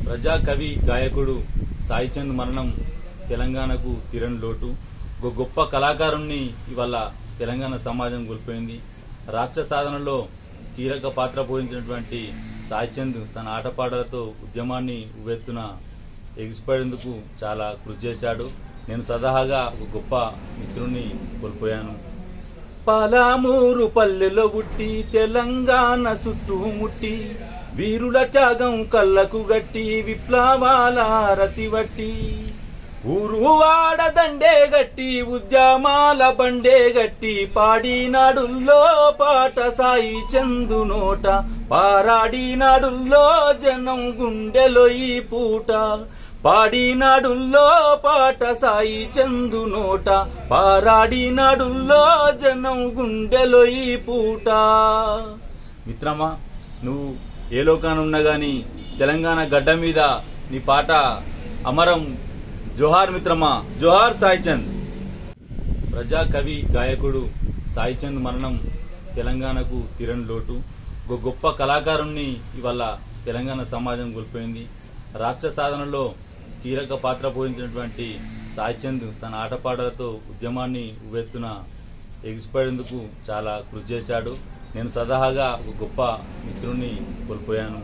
ప్రజాకవి గాయకుడు సాయిచంద్ మరణం తెలంగాణకు తీరని లోటు ఒక గొప్ప కళాకారుణ్ణి ఇవాళ తెలంగాణ సమాజం కోల్పోయింది రాష్ట్ర సాధనలో కీలక పాత్ర పోషించినటువంటి సాయిచంద్ తన ఆటపాటలతో ఉద్యమాన్ని ఉవ్వెత్తున ఎగిసిపడేందుకు చాలా కృషి చేశాడు నేను సదాగా ఒక గొప్ప మిత్రుణ్ణి కోల్పోయాను పాలామూరు పల్లెలో పుట్టి తెలంగాణ చుట్టూ ముట్టి వీరుల త్యాగం కళ్ళకు గట్టి విప్లవాల రతి వట్టి ఊరు వాడ దండే గట్టి ఉద్యమాల బండే గట్టి పాడినాడుల్లో పాట సాయి చందు నోట పారాడినాడుల్లో జనం గుండెలో ఈ పూట పాడినాడుల్లో పాట సాయి చందు నోట పారాడినాడుల్లో జనం గుండెలో ఈ పూట మిత్రమా నువ్వు ఏ లోకానున్నా గాని తెలంగాణ గడ్డ మీద నీ పాట అమరం జోహార్ మిత్రమా జోహార్ సాయిచంద్ ప్రజాకవి గాయకుడు సాయిచంద్ మరణం తెలంగాణకు తీరని లోటు ఒక గొప్ప కళాకారుణ్ణి ఇవాళ తెలంగాణ సమాజం కోల్పోయింది రాష్ట్ర సాధనలో కీలక పాత్ర పోషించినటువంటి సాయిచంద్ తన ఆటపాటలతో ఉద్యమాన్ని ఉవ్వెత్తున ఎగిసిపడేందుకు చాలా కృషి చేశాడు నేను సదాగా ఒక గొప్ప మిత్రుణ్ణి కోల్పోయాను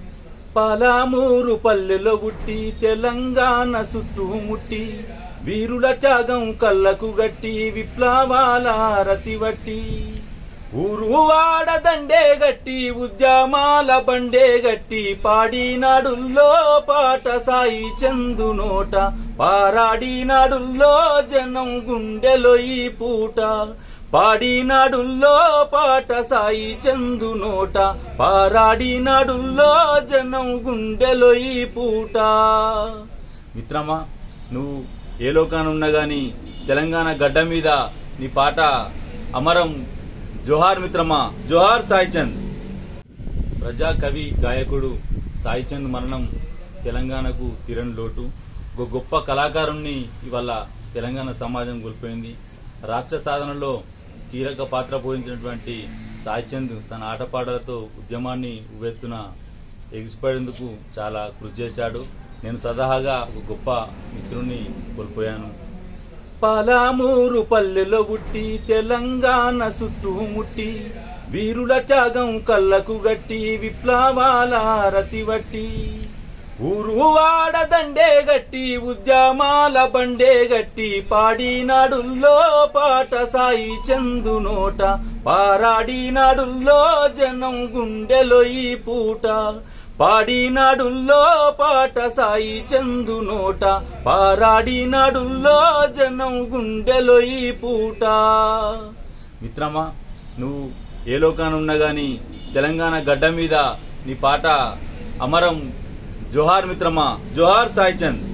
పాలామూరు పల్లెలో పుట్టి తెలంగాణ చుట్టూ ముట్టి వీరుల త్యాగం కళ్ళకు గట్టి విప్లవాల రతి వట్టి ఊరు వాడ దండే గట్టి ఉద్యమాల బండే గట్టి పాడినాడుల్లో పాట సాయి చందు నోట పారాడినాడుల్లో జనం గుండెలో ఈ పూట పాడినాడుల్లో పాట సాయి చందు నోట పారాడినాడుల్లో జనం గుండెలో ఈ పూట మిత్రమా నువ్వు ఏ లోకానున్నా గాని తెలంగాణ గడ్డ మీద నీ పాట అమరం జోహార్ మిత్రమా జోహార్ సాయిచంద్ ప్రజాకవి గాయకుడు సాయిచంద్ మరణం తెలంగాణకు తీరని లోటు ఒక గొప్ప కళాకారుణ్ణి ఇవాళ తెలంగాణ సమాజం కోల్పోయింది రాష్ట్ర సాధనలో కీలక పాత్ర పోషించినటువంటి సాయిచంద్ తన ఆటపాటలతో ఉద్యమాన్ని ఉవ్వెత్తున ఎగిసిపడేందుకు చాలా కృషి చేశాడు నేను సదాగా ఒక గొప్ప మిత్రుణ్ణి కోల్పోయాను పాలామూరు పల్లెలో పుట్టి తెలంగాణ చుట్టూ ముట్టి వీరుల త్యాగం కళ్ళకు గట్టి విప్లవాల రతి వట్టి ఊరు వాడ దండే గట్టి ఉద్యమాల బండే గట్టి పాడినాడుల్లో పాట సాయి చందు నోట పారాడినాడుల్లో జనం గుండెలో ఈ పూట పాడినాడుల్లో పాట సాయి చందు నోట పారాడినాడుల్లో జనం గుండెలో ఈ పూట మిత్రమా నువ్వు ఏ లోకానున్నా గాని తెలంగాణ గడ్డ మీద నీ పాట అమరం జోహార్ మిత్రమా జోహార్ సాయిచంద్